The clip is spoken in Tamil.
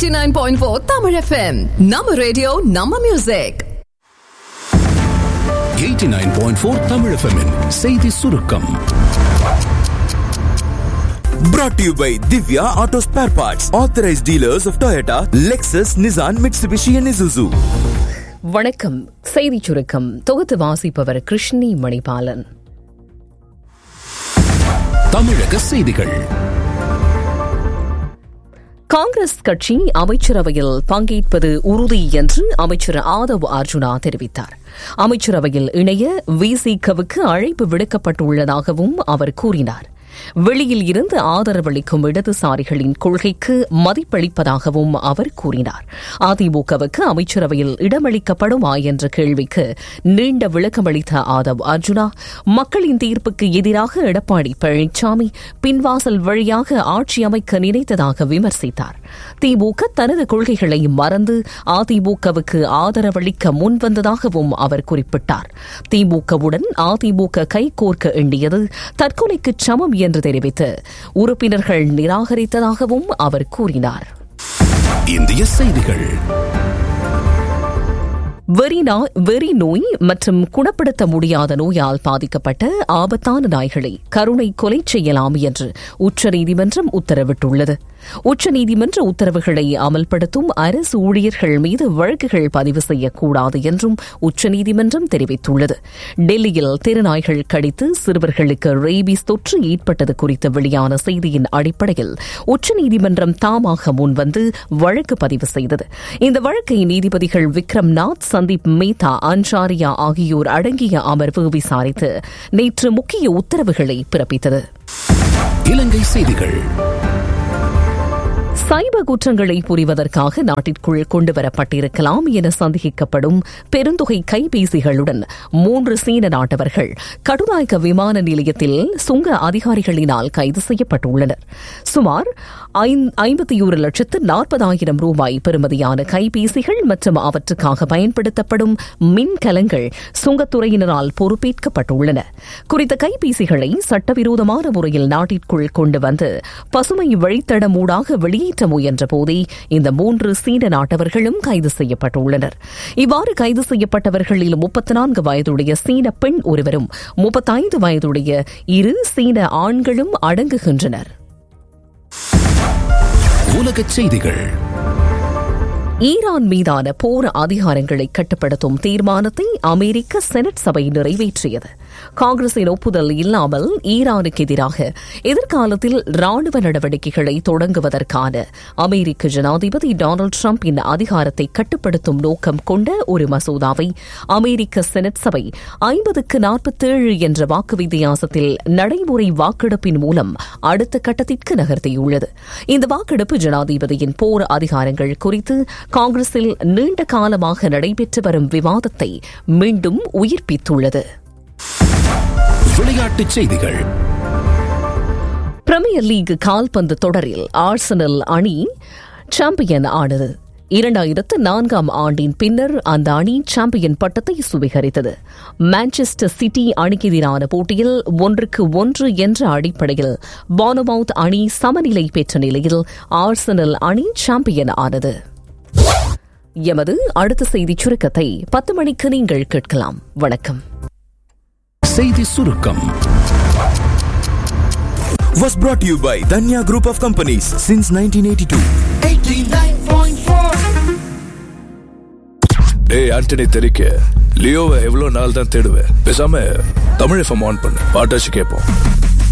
89.4 Tamil FM. நம்ம ரேடியோ நம்ம மியூசிக் 89.4 Tamil FM -இன் செய்தி சுருக்கம் Brought to you by Divya Auto Spare Parts, authorized dealers of Toyota, Lexus, Nissan, Mitsubishi, and Isuzu. வணக்கம் செய்திச் சுருக்கம் தொகுத்து வாசிப்பவர் கிருஷ்ணி மணிபாலன் தமிழக செய்திகள் காங்கிரஸ் கட்சி அமைச்சரவையில் பங்கேற்பது உறுதி என்று அமைச்சர் ஆதவ் அர்ஜுனா தெரிவித்தார் அமைச்சரவையில் இணைய விசிகவுக்கு அழைப்பு விடுக்கப்பட்டுள்ளதாகவும் அவர் கூறினார் வெளியில் இருந்து ஆதரவளிக்கும் இடதுசாரிகளின் கொள்கைக்கு மதிப்பளிப்பதாகவும் அவர் கூறினார் அதிமுகவுக்கு அமைச்சரவையில் இடமளிக்கப்படுமா என்ற கேள்விக்கு நீண்ட விளக்கமளித்த ஆதவ் அர்ஜுனா மக்களின் தீர்ப்புக்கு எதிராக எடப்பாடி பழனிசாமி பின்வாசல் வழியாக ஆட்சி அமைக்க நினைத்ததாக விமர்சித்தார் திமுக தனது கொள்கைகளை மறந்து அதிமுகவுக்கு ஆதரவளிக்க முன்வந்ததாகவும் அவர் குறிப்பிட்டார் திமுகவுடன் அதிமுக கைகோர்க்க எண்ணியது தற்கொலைக்கு சமம் என்று தெரிவித்து உறுப்பினர்கள் நிராகரித்ததாகவும் அவர் கூறினார் இந்திய செய்திகள் வெறி நா- வெறி நோய் மற்றும் குணப்படுத்த முடியாத நோயால் பாதிக்கப்பட்ட ஆபத்தான நாய்களை கருணை கொலை செய்யலாம் என்று உச்சநீதிமன்றம் உத்தரவிட்டுள்ளது உச்சநீதிமன்ற உத்தரவுகளை அமல்படுத்தும் அரசு ஊழியர்கள் மீது வழக்குகள் பதிவு செய்யக்கூடாது என்றும் உச்சநீதிமன்றம் தெரிவித்துள்ளது டெல்லியில் தெருநாய்கள் கடித்து சிறுவர்களுக்கு ரேபீஸ் தொற்று ஏற்பட்டது குறித்து வெளியான செய்தியின் அடிப்படையில் உச்சநீதிமன்றம் தாமாக முன்வந்து வழக்கு பதிவு செய்தது இந்த வழக்கை நீதிபதிகள் விக்ரம் நாத் சந்தீப் மேத்தா அன்சாரியா ஆகியோர் அடங்கிய அமர்வு விசாரித்து நேற்று முக்கிய உத்தரவுகளை பிறப்பித்தது இலங்கை செய்திகள் சைபர் குற்றங்களை புரிவதற்காக நாட்டிற்குள் கொண்டுவரப்பட்டிருக்கலாம் என சந்தேகிக்கப்படும் பெருந்தொகை கைபேசிகளுடன் மூன்று சீன நாட்டவர்கள் கடுநாயக்க விமான நிலையத்தில் சுங்க அதிகாரிகளினால் கைது செய்யப்பட்டுள்ளனர் சுமார் ஐம்பத்தி ஒரு லட்சத்து நாற்பதாயிரம் ரூபாய் பெறுமதியான கைபேசிகள் மற்றும் அவற்றுக்காக பயன்படுத்தப்படும் மின்கலங்கள் சுங்கத்துறையினரால் பொறுப்பேற்கப்பட்டுள்ளன குறித்த கைபேசிகளை சட்டவிரோதமான முறையில் நாட்டிற்குள் கொண்டு வந்து பசுமை வழித்தடமூடாக வெளியேற்ற முயன்ற போதே இந்த மூன்று சீன நாட்டவர்களும் கைது செய்யப்பட்டுள்ளனர் இவ்வாறு கைது செய்யப்பட்டவர்களில் முப்பத்தி நான்கு வயதுடைய சீன பெண் ஒருவரும் முப்பத்தைந்து வயதுடைய இரு சீன ஆண்களும் அடங்குகின்றனர் உலகச் செய்திகள் ஈரான் மீதான போர் அதிகாரங்களை கட்டுப்படுத்தும் தீர்மானத்தை அமெரிக்க செனட் சபை நிறைவேற்றியது காங்கிரசின் ஒப்புதல் இல்லாமல் ஈரானுக்கு எதிராக எதிர்காலத்தில் ராணுவ நடவடிக்கைகளை தொடங்குவதற்கான அமெரிக்க ஜனாதிபதி டொனால்டு டிரம்பின் அதிகாரத்தை கட்டுப்படுத்தும் நோக்கம் கொண்ட ஒரு மசோதாவை அமெரிக்க செனட் சபை ஐம்பதுக்கு நாற்பத்தேழு என்ற வாக்கு வித்தியாசத்தில் நடைமுறை வாக்கெடுப்பின் மூலம் அடுத்த கட்டத்திற்கு நகர்த்தியுள்ளது இந்த வாக்கெடுப்பு ஜனாதிபதியின் போர் அதிகாரங்கள் குறித்து காங்கிரஸில் நீண்ட காலமாக நடைபெற்று வரும் விவாதத்தை மீண்டும் உயிர்ப்பித்துள்ளது விளையாட்டுச் செய்திகள் பிரீமியர் லீக் கால்பந்து தொடரில் ஆர்சனல் அணி சாம்பியன் ஆனது இரண்டாயிரத்து நான்காம் ஆண்டின் பின்னர் அந்த அணி சாம்பியன் பட்டத்தை சுவீகரித்தது மான்செஸ்டர் சிட்டி அணிக்கு எதிரான போட்டியில் ஒன்றுக்கு ஒன்று என்ற அடிப்படையில் பானமவுத் அணி சமநிலை பெற்ற நிலையில் ஆர்சனல் அணி சாம்பியன் ஆனது எமது அடுத்த செய்திச் சுருக்கத்தை பத்து மணிக்கு நீங்கள் கேட்கலாம் வணக்கம் செய்தி சுருக்கம் Was brought to you by Danya Group of Companies since 1982. டேய் ஆண்டனி தெரிக்க லியோவை எவ்வளவு நாள் தான் தேடுவேன் பேசாம தமிழ் எஃப்எம் ஆன் பண்ணு பாட்டாச்சு கேட்போம்